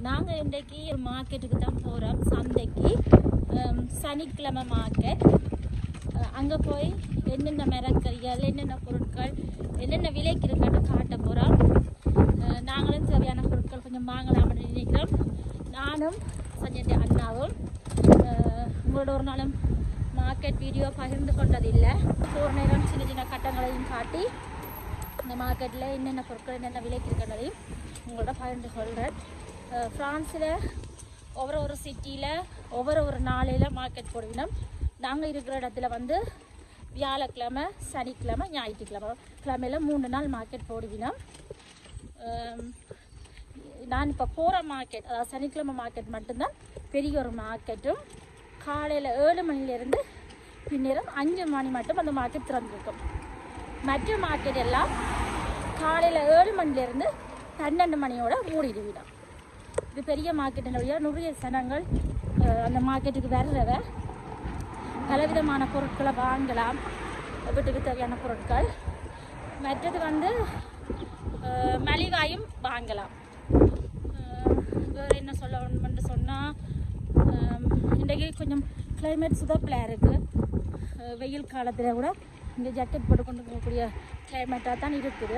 நாங்கள் இன்றைக்கு மார்க்கெட்டுக்கு தான் போகிறோம் சந்தைக்கு ஹம், சனிக்கிழமை மார்க்கெட் அங்கே போய் என்னென்ன மரக்கறிகள் என்னென்ன பொருட்கள் என்னென்ன விலைக்கு இருக்குன்னு காட்ட போகிறோம் நாங்களும் தேவையான பொருட்கள் கொஞ்சம் வாங்கலாம் அப்படின்னு நினைக்கிறோம் நானும் சஞ்சய் அண்ணாவும் அஹ், உங்களோட ஒரு நாளும் மார்க்கெட் வீடியோ பகிர்ந்து கொண்டதில்லை ஒரு நேரம் சின்ன சின்ன கட்டங்களையும் காட்டி இந்த மார்க்கெட்டில் என்னென்ன பொருட்கள் என்னென்ன விலைக்கு இருக்கின்றதையும் உங்களோட பகிர்ந்து கொள்கிறேன் ஃப்ரான்ஸில் ஒவ்வொரு ஒரு சிட்டியில் ஒவ்வொரு ஒரு நாளையில் மார்க்கெட் போடுவினோம் நாங்கள் இருக்கிற இடத்துல வந்து வியாழக்கிழமை சனிக்கிழமை ஞாயிற்றுக்கிழமை கிழமையில மூணு நாள் மார்க்கெட் போடுவினோம் அஹ் நான் இப்போ போகிற மார்க்கெட் அதாவது சனிக்கிழமை மார்க்கெட் மட்டும்தான் பெரிய ஒரு மார்க்கெட்டும் காலையில் ஏழு மணிலேருந்து பின்னேரம் அஞ்சு மணி மட்டும் அந்த மார்க்கெட் திறந்திருக்கும் மற்ற மார்க்கெட் எல்லாம் காலையில் ஏழு மணிலேருந்து பன்னெண்டு மணியோட மூடிடுவிடும் இது பெரிய மார்க்கெட்டினுடைய நிறைய சனங்கள் அஹ், அந்த மார்க்கெட்டுக்கு வர்றவ பலவிதமான பொருட்களை வாங்கலாம் வீட்டுக்கு தேவையான பொருட்கள் மற்றது வந்து அஹ், மலிவாயும் வாங்கலாம் அஹ், வேறு என்ன சொல்ல வேணும்னு சொன்னால் இன்றைக்கு கொஞ்சம் கிளைமேட் சுதப்பில் இருக்குது வெயில் காலத்தில் கூட இங்கே ஜாக்கெட் போட்டு கொண்டு போகக்கூடிய கிளைமேட்டாக தான் இருக்குது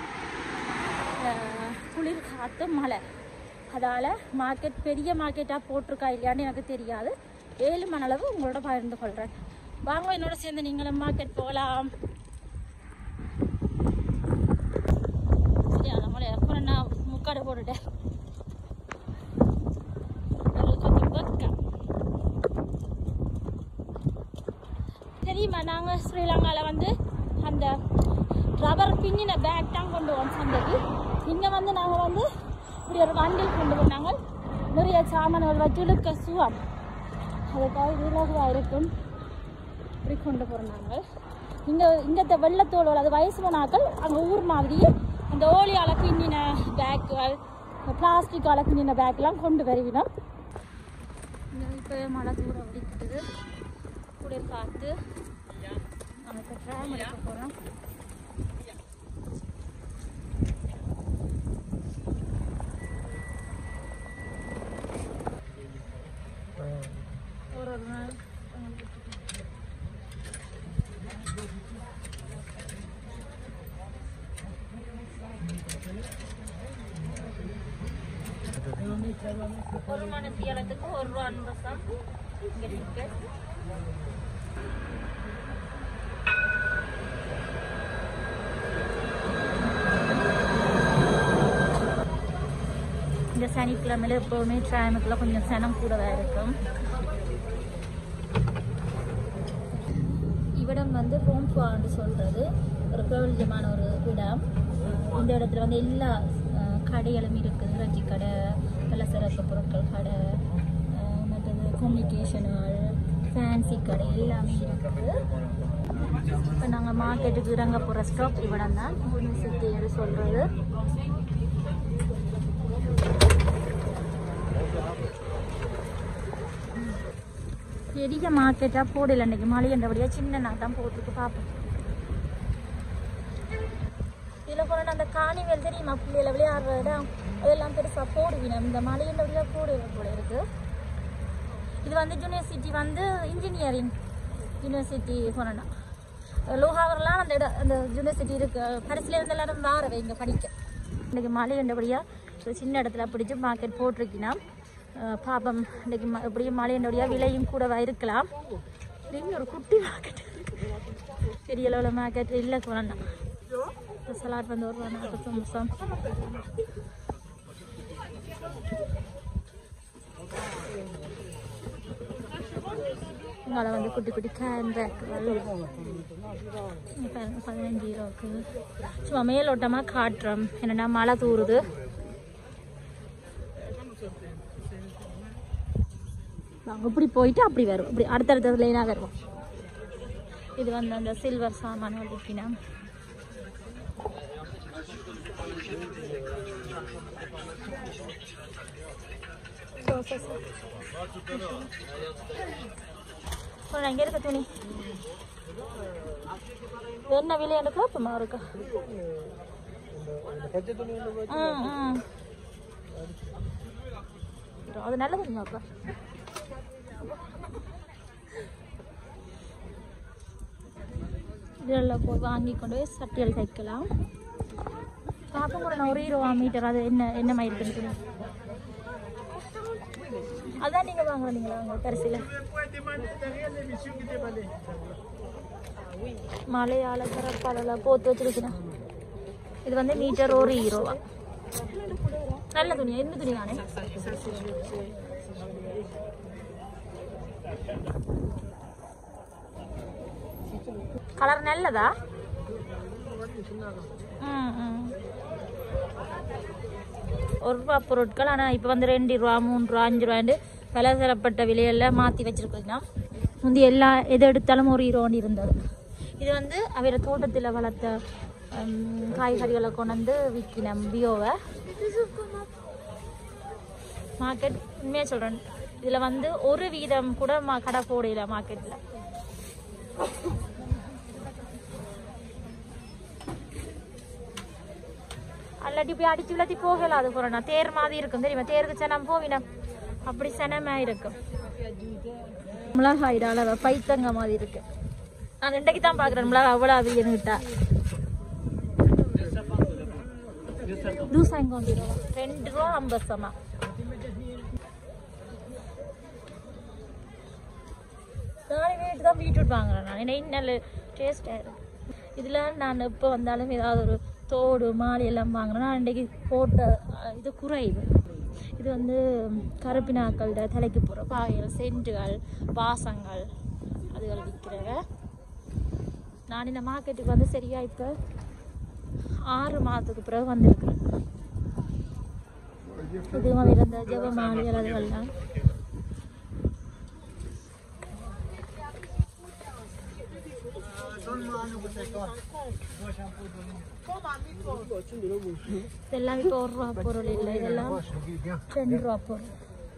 அஹ், குளிர் காற்று மழை அதால் மார்க்கெட் பெரிய மார்க்கெட்டாக போட்டிருக்கா இல்லையான்னு எனக்கு தெரியாது ஏழு மணளவு உங்களோட பகிர்ந்து கொள்கிறேன் வாங்க என்னோட சேர்ந்து நீங்களும் மார்க்கெட் போகலாம் சரியா நம்மளே அப்புறம் நான் முக்காடு போட்டுட்டேன் ஒரு கொஞ்சம் வெக்கம் தெரியுமா நாங்கள் ஸ்ரீலங்காவில் வந்து அந்த ரப்பர் பின்னின பேக் தான் கொண்டு வரோம் சந்தைக்கு இங்கே வந்து நாங்கள் வந்து இப்படி ஒரு வண்டில் கொண்டு வந்தாங்க நிறைய சாமான்கள் வச்சு இழுக்க சுவம் அதுக்காக இலகுவாக இருக்கும் இப்படி கொண்டு போகிறோம் நாங்கள் இங்கே இங்கத்த வெள்ளத்தோடு அது வயசு போனாக்கள் அங்கே ஊர் மாதிரியே அந்த ஓலியால் பின்னின பேக்குகள் பிளாஸ்டிக்கால் பின்னின பேக்கெலாம் கொண்டு வருவினோம் இப்போ மழை தூரம் வடிக்குது குளிர் காற்று நம்ம இப்போ ட்ராம் எடுக்க போகிறோம் ஒரு ஒரு நாள் ஒரு மணி ஏலத்துக்கு ஒரு ரூபா அன்பசம் இங்கே டிக்கெட் இந்த சனிக்கிழமையில எப்போவுமே ட்ராமுக்குள்ள கொஞ்சம் சனம் கூடவே இருக்கும் இவ்விடம் வந்து ரோம்ஃபான்னு சொல்றது ஒரு பிரபலஜமான ஒரு இடம் இந்த இடத்துல வந்து எல்லா அஹ், கடைகளும் இருக்குது இறைச்சி கடை பலசரக்கு பொருட்கள் கடை அஹ், மற்றது கம்யூனிகேஷனுகள் ஃபேன்சி கடை எல்லாமே இருக்குது இப்போ நாங்கள் மார்க்கெட்டுக்கு இறங்க போகிற ஸ்டாப் இவ்விடம் தான் யூனிவர்சிட்டி சொல்கிறது பெரிய மார்க்கெட்டாக போடல அன்றைக்கி மழைன்றபடியாக சின்ன நான் தான் போட்டுருக்கு பார்ப்போம் இதில் போனால் அந்த காணிவேல் தெரியுமா பிள்ளைகளை விளையாடுற இடம் அதெல்லாம் பெருசாக போடுவினோம் இந்த மழைன்றபடியாக போடுவது போல இருக்கு இது வந்து யூனிவர்சிட்டி வந்து இன்ஜினியரிங் யூனிவர்சிட்டி போனோன்னா லோகாவரெலாம் அந்த இடம் அந்த யூனிவர்சிட்டி இருக்கு கடைசியில் இருந்து எல்லாரும் வாரவை இங்கே படிக்க இன்றைக்கி மழை என்றபடியாக சின்ன இடத்துல பிடிச்சி மார்க்கெட் போட்டிருக்கினா பாப்பம் இன்றைக்கி ம எப்படியும் மழையினுடைய விலையும் கூடவா இருக்கலாம் இங்கே ஒரு குட்டி மார்க்கெட் பெரிய அளவில் மார்க்கெட் இல்லை சொன்னா சலாட் வந்து ஒரு ரூபா நாற்பத்தி நிமிஷம் இங்கால வந்து குட்டி குட்டி கேன் பேக்குகள் பாருங்க பதினஞ்சு ரூபாய்க்கு சும்மா மேலோட்டமாக காட்டுறோம் என்னென்னா மழை தூறுது நாங்கள் இப்படி போயிட்டு அப்படி வரும் இப்படி அடுத்தடுத்த லைனாக வருவோம் இது வந்து அந்த சில்வர் சாமான் விற்கினோம் இங்கே இருக்க துணி என்ன விலை எனக்கு கேட்போமா இருக்கா ம் ம் விற்கிறோம் அது நல்ல துணியாப்பா இதெல்லாம் போய் வாங்கி கொண்டு போய் சட்டியல் தைக்கலாம் பார்ப்போம் கூட நான் ஒரு ரூபா மீட்டர் அது என்ன என்ன மாதிரி இருக்குன்னு சொல்லி. அதான் நீங்க வாங்குறீங்களா உங்க கரிசியில் மலையாள கரப்பாலெல்லாம் போத்து வச்சிருக்கிறேன் இது வந்து மீட்டர் ஒரு ஹீரோவா நல்ல துணியா என்ன துணி தானே கலர் நல்லதா ம், ம். ஒரு ரூபா பொருட்கள் ஆனால் இப்போ வந்து ரெண்டு ரூபா மூணு ரூபா அஞ்சு ரூபாண்டு பலதரப்பட்ட விலையெல்லாம் மாற்றி வச்சிருக்கீங்கன்னா முந்தி எல்லா எது எடுத்தாலும் ஒரு ஹீரோன்னு இருந்தது இது வந்து அவர தோட்டத்தில் வளர்த்த ம், காய்கறிகளை கொண்டு வந்து விற்கினோம் பியோவை மார்க்கெட் உண்மையாக சொல்கிறேன் இதில் வந்து ஒரு வீதம் கூட மா கடை போடையில மார்க்கெட்டில் அல்லாட்டி போய் அடிச்சு விளாத்தி போகலாம் அது போறேன் தேர் மாதிரி இருக்கும் தெரியுமா தேருக்கு சனம் போவினம் அப்படி சனமா இருக்கும் மிளகாய் அளவு பைத்தங்க மாதிரி இருக்கு நான் ரெண்டைக்கு தான் பாக்குறேன் மிளகாய் அவ்வளவு அது விட்டா தூசாங்க ரெண்டு ரூபா ஐம்பது சமா நானே வீட்டு தான் பீட்ரூட் வாங்குறேன் நான் என்ன நல்ல டேஸ்டாக இருக்கு இதில் நான் எப்போ வந்தாலும் ஏதாவது ஒரு தோடு மாலை எல்லாம் வாங்குறேன்னா அன்றைக்கு போட்ட அஹ், இது குறைவு இது வந்து கருப்பினாக்கள்ட தலைக்கு போகிற பாயல் சென்ட்டுகள் வாசங்கள் அதுகள் விற்கிறவ நான் இந்த மார்க்கெட்டுக்கு வந்து சரியா இப்போ ஆறு மாதத்துக்கு பிறகு வந்திருக்கிறேன் இதுவும் இருந்த ஜெப மாலைகள் அதுகள்லாம் இதெல்லாம் இப்போ ஒரு ரூபா பொருள் இல்லை இதெல்லாம் ரெண்டு ரூபா பொருள்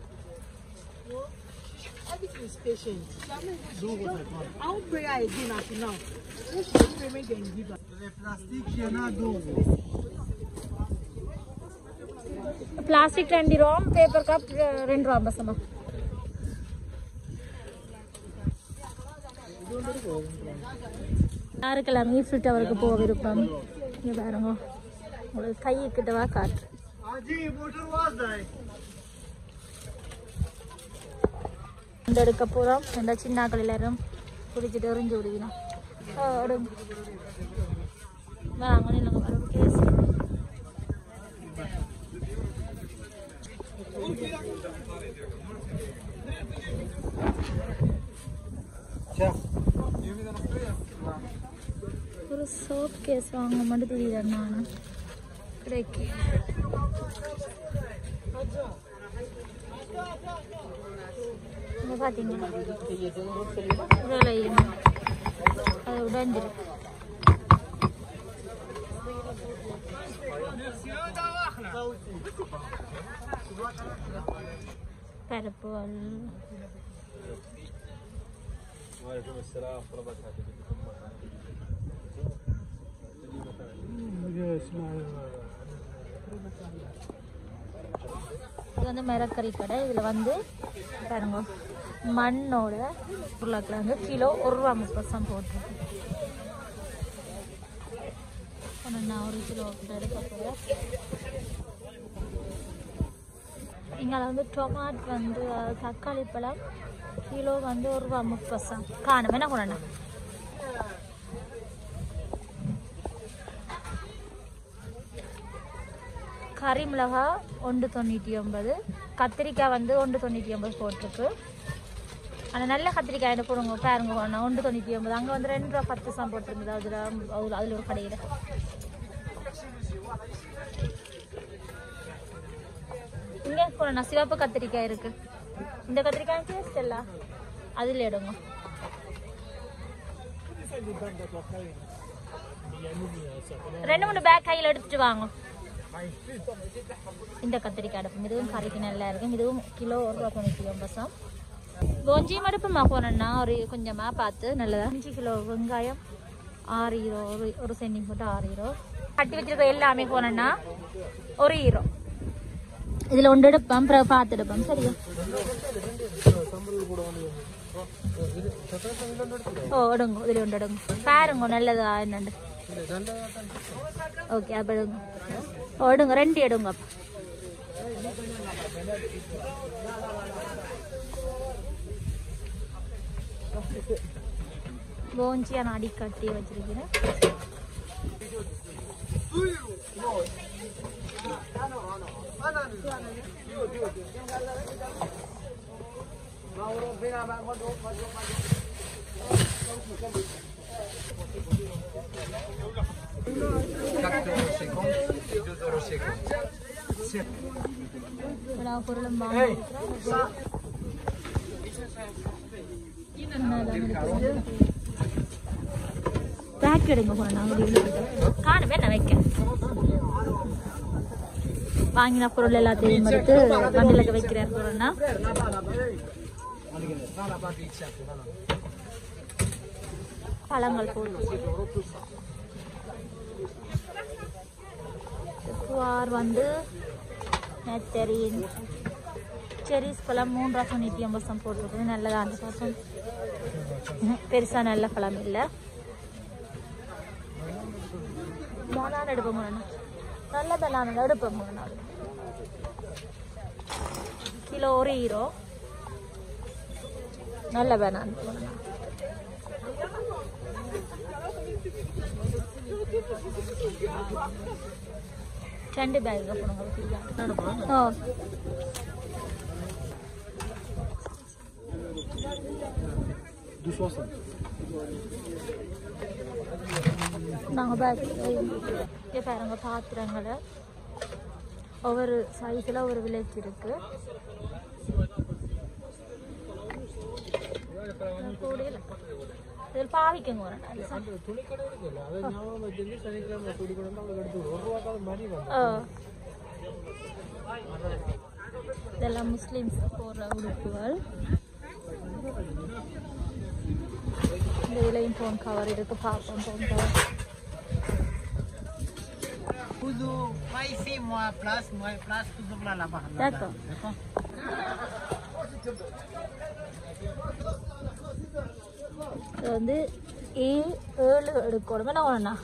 Everything is patient. I won't pray her again as you now. Let's do payment and give her. Plastic రెండు రూపా పేపర్ కప్ రెండు రూపా బసమ్మా யாருக்கெல்லாம் ஈஃபில் டவருக்கு போக விருப்பம் இங்கே பாருங்க உங்களுக்கு கை கிட்டவா காட்டு இந்த எடுக்க போகிறோம் இந்த சின்னாக்கள் எல்லாரும் பிடிச்சிட்டு எறிஞ்சு விடுவினோம் வாங்க இல்லைங்க வரும் கேஸ் ஒரு சோப் கேஸ் வாங்க மட்டும் தெரியல நான் கிடைக்கு இங்க பாத்தீங்களா விலை அது உடஞ்சிருக்கு பருப்புகள் இது வந்து மிரக்கறி கடை இதில் வந்து பாருங்க மண்ணோட உருளைக்கிழங்கு கிலோ ஒரு ரூபா முப்பது சம் போட்டிருக்கு ஆனா நான் ஒரு கிலோ கிட்ட எடுக்க போகிறேன் இங்கே வந்து டொமாட் வந்து அஹ், தக்காளி பழம் கிலோ வந்து ஒரு ரூபா முப்பது சம் காணும் என்ன கொண்டா கறி மிளகா ஒன்று தொண்ணூற்றி ஒன்பது கத்திரிக்காய் வந்து ஒன்று தொண்ணூற்றி ஒன்பது போட்டிருக்கு ஆனால் நல்ல கத்திரிக்காய் என்ன போடுங்க பாருங்க வேணா ஒன்று தொண்ணூற்றி ஒன்பது அங்கே வந்து ரெண்டு ரூபா பத்து சம் போட்டிருந்தது அதில் அதில் அதில் ஒரு கடையில் இங்கே போனா சிவப்பு கத்திரிக்காய் இருக்கு இந்த கத்திரிக்காய் டேஸ்ட் இல்ல அதில் எடுங்க ரெண்டு மூணு பேக் கையில் எடுத்துட்டு வாங்க இந்த கத்திரிக்காய் அடுப்பு இதுவும் கறிக்கு நல்லா இருக்கும் இதுவும் கிலோ ஒரு ரூபா தொண்ணூற்றி ஒன்பது கோஞ்சியும் அடுப்புமா போனோம்னா ஒரு கொஞ்சமா பார்த்து நல்லதா அஞ்சு கிலோ வெங்காயம் ஆறு ஹீரோ ஒரு ஒரு சென்டிங் போட்டு ஆறு ஹீரோ கட்டி வச்சிருக்க எல்லாமே போனோம்னா ஒரு ஹீரோ இதுல ஒன்று எடுப்போம் பிறகு பார்த்து எடுப்போம் சரியா ஓ எடுங்க இதுல ஒன்று எடுங்க பாருங்க நல்லதா என்னண்டு ஓகே அப்ப எடுங்க ஓ எடுங்க ரெண்டு எடுங்க அப்ப போஞ்சியா நான் அடி கட்டி வச்சிருக்கிறேன் எல்லா பொருளும் வாங்கிருக்கிறோம் பேக் எடுங்க போன நாங்கள் காணுமே நான் வைக்க வாங்கின பொருள் எல்லாத்தையும் எடுத்து வண்டியில் வைக்கிறேன் பொருள்னா பழங்கள் போட்டு புவார் வந்து நெத்தரின் செரிஸ் பழம் மூன்று ரசம் தொண்ணூற்றி ஐம்பது சம் போட்டிருக்குது நல்லதா அந்த ரசம் பெருசாக நல்ல பழம் இல்லை பனானா எடுப்போம் மூணு நல்ல பனானா எடுப்போம் மூணு நாள் கிலோ ஒரு ஹீரோ நல்ல பனானா ரெண்டு பேக் போடுங்க ஓ நாங்கள் பேக் இங்கே பாருங்க பாத்திரங்களை ஒவ்வொரு சைஸில் ஒரு வில்லேஜ் இருக்கு கூடையில் இதில் பாவிக்கங்க ஒரு நாள் ஆ. இதெல்லாம் முஸ்லிம்ஸ் போடுற உடுப்புகள் இந்த இலையும் ஃபோன் கவர் இருக்கு பார்ப்போம் phone cover Tudo mais sim, uma place, uma place, tudo lá lá baixo. D'accord. D'accord? இது வந்து ஏ ஏழு எடுக்கணும் என்ன ஒன்றுண்ணா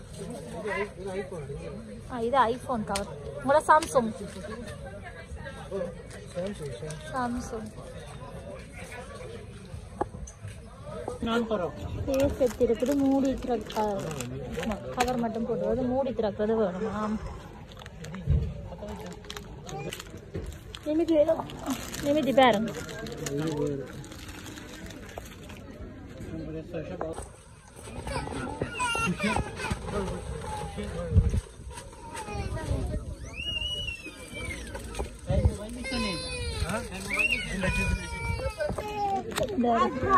ஆ இது ஐஃபோன் கவர் உங்களோட சாம்சங் சாம்சங் நான் பரோ பேஸ் எடுத்து இருக்குது மூடி திறக்க கவர் மட்டும் போட்டுறது மூடி திறக்கிறது வேணுமா நிமிதி வேணும் நிமிதி பாருங்க இந்த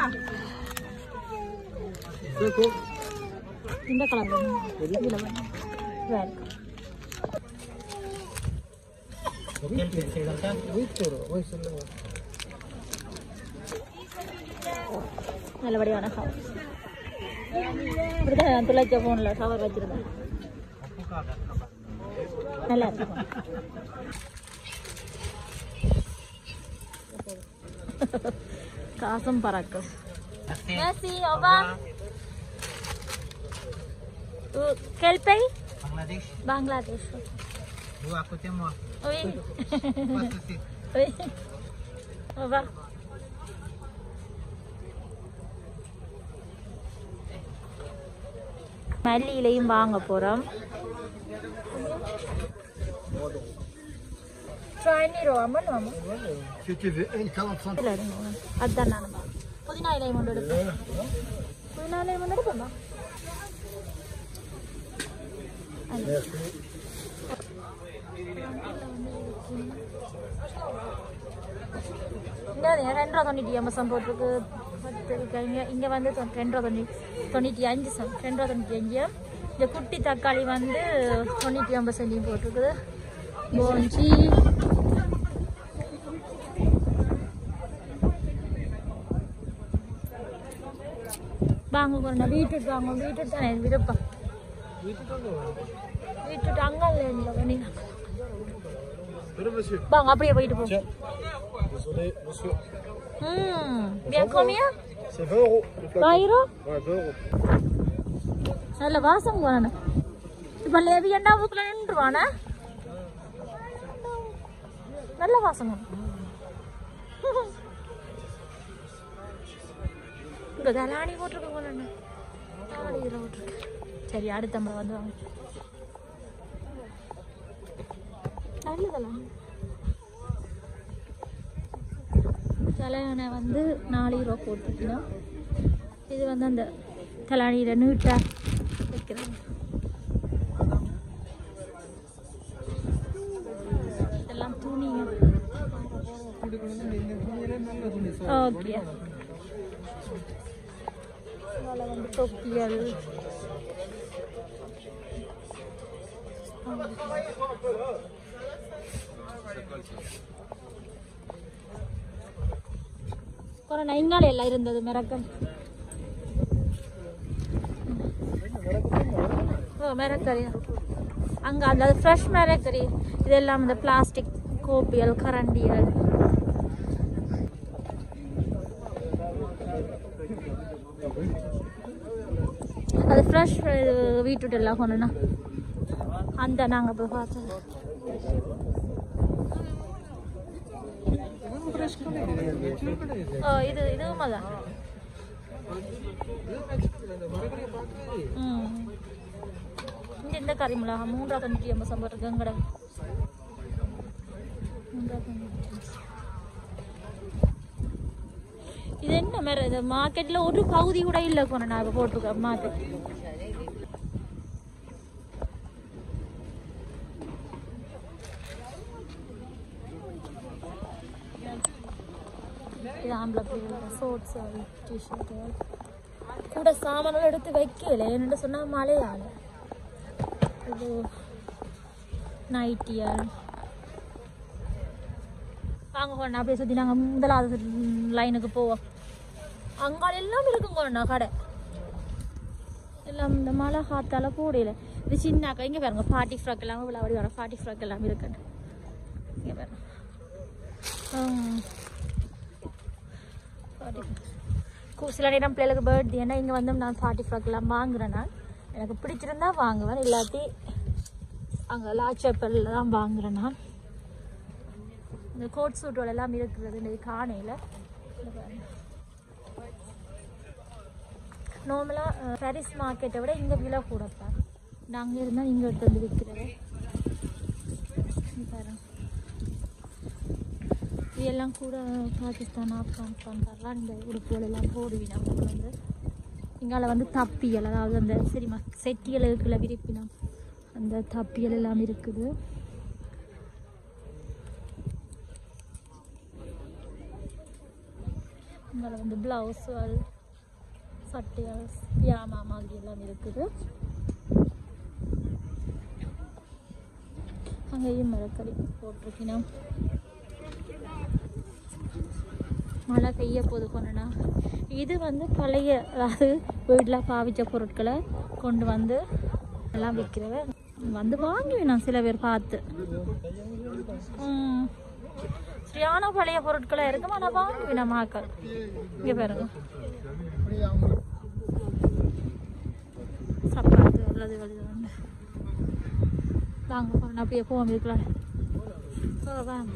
இந்த கலர் இதில் வேணும் வேறு நல்லபடியான கவர் இப்படிதான் நான் துளைச்ச ஃபோனில் கவர் வச்சிருந்தேன் நல்லா இருக்கும் காசும் பறக்கும் Merci, au revoir. Euh, Quel pays Bangladesh. Bangladesh. Vous à côté de moi. Oui. Pas de souci. oui. Au revoir. மல்லியிலையும் வாங்க போறோம் ரூபா பண்ணுவோம் Si tu veux une 40 centimes. இல்ல இருங்க அதுதான் நான் புதினா இலையை கொண்டு எடுப்பேன் புதினா இலையை கொண்டு எடுப்போமா இங்கே ரெண்டு ரூபா தொண்ணூற்றி ஐம்பது சம் போட்டிருக்கு பத்து இருக்கு. இங்க இங்கே வந்து தொ- ரெண்டு ரூபா தொண்ணூற்றி தொண்ணூற்றி அஞ்சு சம் ரெண்டு ரூபா தொண்ணூற்றி அஞ்சு இந்த குட்டி தக்காளி வந்து தொண்ணூற்றி ஐம்பது சென்டியும் போட்டிருக்குது போஞ்சி வாங்க கொஞ்சம் பீட்ரூட் வாங்க பீட்ரூட் தான் எனக்கு விருப்பம் பீட்ரூட் அங்கே இல்லை நீங்கள் Allô, monsieur. வாங்க அப்படியே போயிட்டு போ Tiens. Désolé, monsieur. ம் bien combien C'est 20 euros le flacon. ஆயிரோ Ouais, 20 euros. நல்ல வாசம் வரணும் இப்ப லேவி எண்டாவுக்குள்ள நின்றுவானா நல்ல வாசம் வரும். இங்க தலாணி போட்டிருக்க போல தலாணி இதில் போட்டிருக்கு சரி அடுத்த முறை வந்து வாங்க நல்ல தலாணி தலையணை வந்து நாலு ரூபா போட்டுருக்கணும் இது வந்து அந்த தலாணியில் நீட்டாக வைக்கிறாங்க இதெல்லாம் துணிங்க ஓகே அதில் வந்து தொப்பிகள் கொரோனா இங்கால எல்லாம் இருந்தது மிரக்கல் ஓ மிரக்கறி அங்கே அந்த ஃப்ரெஷ் மிரக்கறி இதெல்லாம் இந்த பிளாஸ்டிக் கோப்பியல் கரண்டியல் அது ஃப்ரெஷ் வீட்டுட்டு எல்லாம் கொண்டுனா அந்த நாங்கள் போய் பார்த்தது ஓ இது இதுவும் அதான் ம் இங்க இந்த கறி மிளகா மூன்றா தொண்ணூற்றி ஐம்பது சம்பளம் இருக்கு எங்கட மூன்றா தொண்ணூற்றி ஐம்பது. இது என்ன மாதிரி இது மார்க்கெட்ல ஒரு பகுதி கூட இல்லை போன நான் இப்போ போட்டுருக்கேன் மார்க்கெட் இது ஆம்பளை பிள்ளைகளோட ஷோர்ட்ஸ் டிஷர்ட்டு கூட சாமான்கள் எடுத்து வைக்கல என்னென்னு சொன்னால் மழையால இது நைட்டியல் வாங்க கொண்டா அப்படியே சுற்றி நாங்கள் முதலாவது லைனுக்கு போவோம் அங்கால எல்லாம் இருக்குங்க கடை எல்லாம் இந்த மழை காத்தால போடையில இது சின்னாக்கா இங்கே பாருங்க பார்ட்டி ஃப்ராக் எல்லாம் விளையாடி வர பார்ட்டி ஃப்ராக் எல்லாம் இருக்குன்னு இங்கே பாருங்க ஹம். party frock. கு- சில நேரம் பிள்ளைகளுக்கு பர்த்டே ஏன்னா இங்கே வந்து நான் பார்ட்டி ஃப்ராக் எல்லாம் வாங்குறேன் நான் எனக்கு பிடிச்சிருந்தா வாங்குவேன் இல்லாட்டி அங்கே லாச்சப்பல்ல தான் வாங்குறேன் நான் இந்த கோட் சூட்டோட எல்லாம் இருக்கிறது இந்த காணையில் நார்மலாக பாரிஸ் மார்க்கெட்டை விட இங்கே விலை கூடப்பா நாங்கள் இருந்தால் இங்கே எடுத்து வந்து விற்கிறது பாருங்க இதெல்லாம் கூட பாகிஸ்தான் ஆப்கானிஸ்தான் வரலாம் இந்த உடுப்புகள் எல்லாம் போடுவினா வந்து இங்கால வந்து தப்பியல் அதாவது அந்த சரிம்மா செட்டியல் இருக்குல்ல விரிப்பினம் அந்த தப்பியல் எல்லாம் இருக்குது இங்கால வந்து பிளவுஸுகள் சட்டைகள் பியாமா மாதிரி எல்லாம் இருக்குது அங்கேயும் மரக்கறி போட்டிருக்கணும் மழை பெய்ய போது கொண்டுனா இது வந்து பழைய அதாவது வீட்டில் பாவிச்ச பொருட்களை கொண்டு வந்து எல்லாம் விற்கிறவ வந்து வாங்குவேன் நான் சில பேர் பார்த்து ம். சரியான பழைய பொருட்களா இருக்கும் ஆனால் வாங்குவேன் நம்ம ஆக்கள் இங்கே பாருங்க சப்பாத்து அல்லது வழிது வந்து வாங்க போகிறேன் அப்படியே போவோம் இருக்கலாம் வாங்க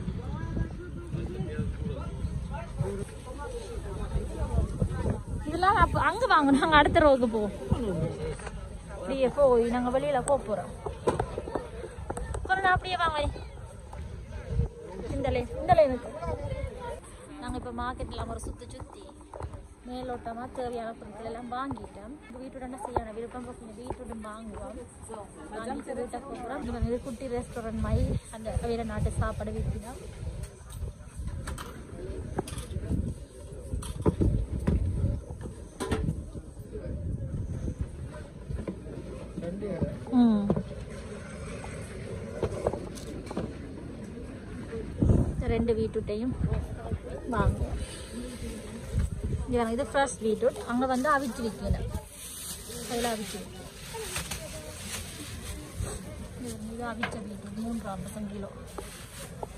இதெல்லாம் அப்போ அங்கே வாங்க நாங்கள் அடுத்த ரோவுக்கு போவோம் அப்படியே போய் நாங்கள் வெளியில் போக போகிறோம் கொரோனா அப்படியே வாங்க வை. இந்த லே இந்த லைனுக்கு நாங்கள் இப்போ மார்க்கெட்டில் ஒரு சுற்றி சுற்றி மேலோட்டமாக தேவையான பொருட்கள் எல்லாம் வாங்கிட்டோம் இந்த வீட்டோட என்ன செய்யற விருப்பம் கொஞ்சம் வீட்டோட வாங்குவோம் வாங்கிட்டு வீட்டை போகிறோம் இது குட்டி ரெஸ்டாரண்ட் மாதிரி அந்த வேற நாட்டு சாப்பாடு விற்கிறோம் ம் ரெண்டு பீட்ரூட்டையும் வாங்குவோம் இது பாருங்க, இது ஃப்ரெஷ் பீட்ரூட் அங்கே வந்து அவிச்சு விற்கணும் கையில் அவிச்சு விற்கும். இது பாருங்க, இது அவிச்ச பீட்ரூட் மூன்று ஐம்பது கிலோ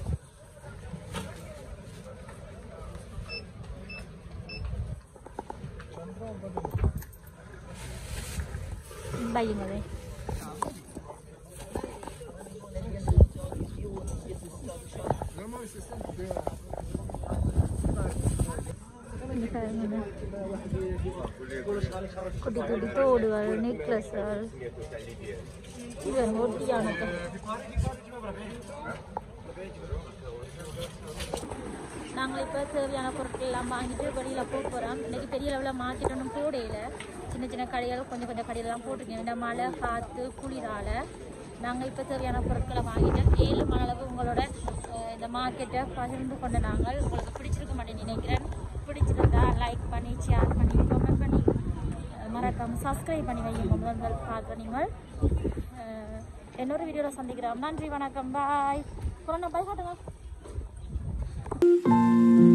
பையுங்களே இங்க பாருங்க. குட்டி குட்டி தோடுகள் நெக்லஸ்கள் இது ஒட்டியானது நாங்கள் இப்போ தேவையான பொருட்கள் எல்லாம் வாங்கிட்டு வெளியில் போக போகிறோம் இன்னைக்கு பெரிய லெவலில் மார்க்கெட் ஒன்றும் போடையில சின்ன சின்ன கடைகள் கொஞ்சம் கொஞ்சம் கடையிலலாம் போட்டிருக்கேன் இந்த மழை காற்று குளிரால் நாங்கள் இப்போ தேவையான பொருட்களை வாங்கிட்டு ஏழு மணளவு உங்களோட அஹ், இந்த மார்க்கெட்டை பகிர்ந்து கொண்ட நாங்கள் உங்களுக்கு பிடிச்சிருக்க மாட்டேன் நினைக்கிறேன் பிடிச்சிருந்தா லைக் பண்ணி ஷேர் பண்ணி கமெண்ட் பண்ணி அஹ், மறக்காம சப்ஸ்கிரைப் பண்ணி வைங்க முதல் முதல் பார்க்குற நீங்கள் அஹ், இன்னொரு வீடியோவில் சந்திக்கிறோம் நன்றி வணக்கம் பாய் கொரோனா பாய் காட்டுங்க